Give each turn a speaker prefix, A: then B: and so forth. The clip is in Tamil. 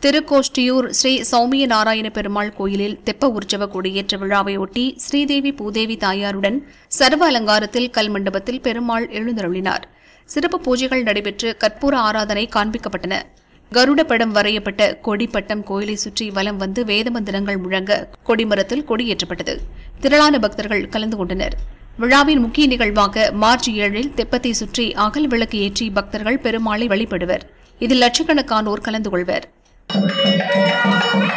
A: திருக்கோஷ்டியூர் ஸ்ரீ சௌமிய நாராயண பெருமாள் கோயிலில் தெப்ப உற்சவ கொடியேற்ற விழாவையொட்டி ஸ்ரீதேவி பூதேவி தாயாருடன் சர்வ அலங்காரத்தில் கல் மண்டபத்தில் பெருமாள் எழுந்தருளினார் சிறப்பு பூஜைகள் நடைபெற்று கற்பூர ஆராதனை காண்பிக்கப்பட்டன கருட படம் வரையப்பட்ட கொடிப்பட்டம் கோயிலை சுற்றி வலம் வந்து வேத மந்திரங்கள் முழங்க கொடிமரத்தில் கொடியேற்றப்பட்டது திரளான பக்தர்கள் கலந்து கொண்டனர் விழாவின் முக்கிய நிகழ்வாக மார்ச் ஏழில் தெப்பத்தை சுற்றி அகல் விளக்கு ஏற்றி பக்தர்கள் பெருமாளை வழிபடுவர் இதில் லட்சக்கணக்கானோர் கலந்து கொள்வர்